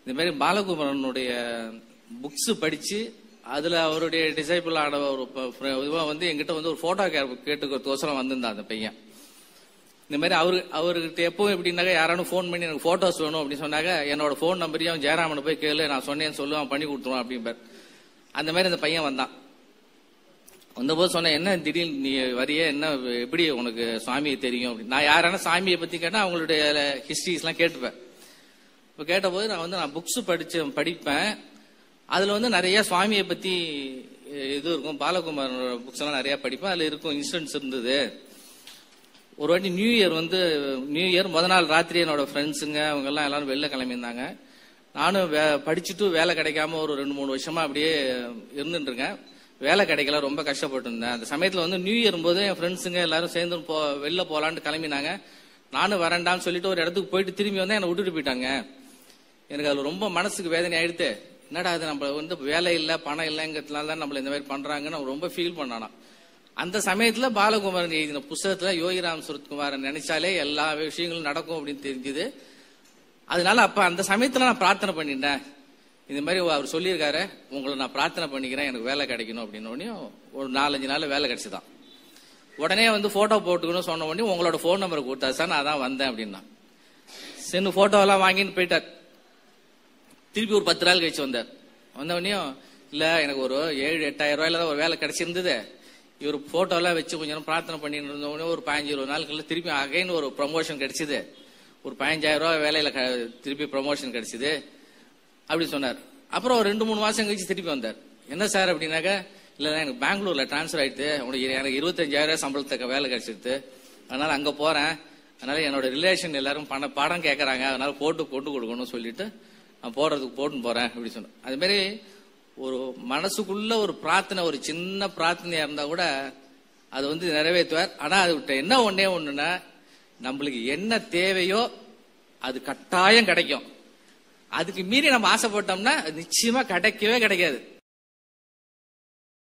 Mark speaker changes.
Speaker 1: இந்த மாதிரி பாலகுமாரனுடைய புக்ஸ் படிச்சு அதுல அவருடைய டிசைபிள் ஆன ஒரு ப- fr- இதுவா வந்து எங்கிட்ட வந்து ஒரு போட்டோ கேட்டுக்கிறதுக்கோசரம் வந்திருந்தான் அந்த பையன் இந்த மாதிரி அவரு அவர்கிட்ட எப்பவும் எப்படின்னாக்க யாராலும் ஃபோன் பண்ணி எனக்கு போட்டோஸ் வேணும் அப்படின்னு சொன்னாக்க என்னோட ஃபோன் நம்பரையும் ஜெயராமனை போய் கேளு நான் சொன்னேன்னு சொல்லு அவன் பண்ணி கொடுத்துருவான் அப்படிம்பார் அந்த மாதிரி அந்த பையன் வந்தான் வந்தபோது சொன்னேன் என்ன திடீர்னு நீ வரிய என்ன எப்படி உனக்கு சுவாமியை தெரியும் அப்படின்னு நான் யாரான சாமியை பத்தி கேட்டா அவங்களுடைய ஹிஸ்டரிஸ் எல்லாம் கேட்டுப்பேன் இப்போ கேட்டபோது நான் வந்து நான் புக்ஸ் படிச்சு படிப்பேன் அதுல வந்து நிறைய சுவாமியை பத்தி அஹ், இது இருக்கும் பாலகுமார் புக்ஸ் எல்லாம் நிறைய படிப்பேன் அதுல இருக்கும் இன்சிடென்ட்ஸ் இருந்தது ஒரு வாட்டி நியூ இயர் வந்து நியூ இயர் முத நாள் ராத்திரி என்னோட ஃப்ரெண்ட்ஸுங்க அவங்க எல்லாம் எல்லாரும் வெளில கிளம்பியிருந்தாங்க நானும் வே- படிச்சுட்டு வேலை கிடைக்காம ஒரு ரெண்டு மூணு வருஷமா அப்படியே இருந்துட்டு இருக்கேன் வேலை கிடைக்கல ரொம்ப கஷ்டப்பட்டு இருந்தேன் அந்த சமயத்துல வந்து நியூ இயர் போது என் ஃப்ரெண்ட்ஸுங்க எல்லாரும் சேர்ந்து போ வெளில போலான்னு கிளம்பினாங்க நானும் வரேன்டான்னு சொல்லிட்டு ஒரு இடத்துக்கு போயிட்டு திரும்பி வந்தா என்னை விட்டுட்டு போயிட்டாங்க எனக்கு அதுல ரொம்ப மனசுக்கு வேதனை ஆயிடுத்து என்னடா அது நம்ம வந்து வேலை இல்ல பணம் இல்லைங்கிறதுனால தான் நம்மள இந்த மாதிரி பண்றாங்கன்னு அவன் ரொம்ப ஃபீல் பண்ணானா அந்த சமயத்துல பாலகுமாரன் எழுதின புஸ்தகத்துல யோகிராம் சுரத்குமாரன் நினைச்சாலே எல்லா விஷயங்களும் நடக்கும் அப்படின்னு தெரிஞ்சுது அதனால அப்ப அந்த சமயத்துல நான் பிரார்த்தனை பண்ணிட்டேன் இந்த மாதிரி அவர் சொல்லியிருக்காரு உங்களை நான் பிரார்த்தனை பண்ணிக்கிறேன் எனக்கு வேலை கிடைக்கணும் அப்படின்னு உடனே ஒரு நாலஞ்சு நாள் வேலை கிடைச்சுதான் உடனே வந்து போட்டோ போட்டுக்கணும் சொன்ன உடனே உங்களோட ஃபோன் நம்பர் கொடுத்தா சார் நான் அதான் வந்தேன் அப்படின்னா சென்னு போட்டோ எல்லாம் வாங்கின்னு போயிட்டார் திருப்பி ஒரு பத்து நாள் கழிச்சு வந்தார் வந்த உடனேயும் இல்ல எனக்கு ஒரு ஏழு எட்டாயிரம் ரூபாயில தான் ஒரு வேலை கிடைச்சிருந்தது இவர் போட்டோ எல்லாம் வச்சு கொஞ்ச நேரம் பிரார்த்தனை பண்ணிட்டு இருந்த உடனே ஒரு பதினஞ்சு இருபது நாளுக்குள்ள திருப்பி அகைன் ஒரு ப்ரமோஷன் கிடைச்சது ஒரு பதினஞ்சாயிரம் ரூபாய் வேலையில க- திருப்பி ப்ரமோஷன் கிடைச்சது அப்படி சொன்னார் அப்புறம் ஒரு ரெண்டு மூணு மாசம் கழிச்சு திருப்பி வந்தார் என்ன சார் அப்படின்னாக்க இல்ல எனக்கு பெங்களூர்ல டிரான்ஸ்ஃபர் ஆயிடுது உனக்கு எனக்கு இருபத்தஞ்சாயிரம் ரூபாய் சம்பளத்துக்கு வேலை கிடைச்சிருது அதனால அங்க போறேன் அதனால என்னோட ரிலேஷன் எல்லாரும் பண படம் கேட்கறாங்க அதனால போட்டு கொண்டு கொடுக்கணும்னு சொல்லிட்டு நான் போறதுக்கு போட்டுன்னு போறேன் அப்படி சொன்னேன் அது மாதிரி ஒரு மனசுக்குள்ள ஒரு பிரார்த்தனை ஒரு சின்ன பிரார்த்தனையா இருந்தா கூட அது வந்து நிறைவேற்றுவார் ஆனா அது என்ன ஒண்ணே ஒண்ணுன்னா நம்மளுக்கு என்ன தேவையோ அது கட்டாயம் கிடைக்கும் அதுக்கு மீறி நம்ம ஆசைப்பட்டோம்னா அது நிச்சயமா கிடைக்கவே கிடைக்காது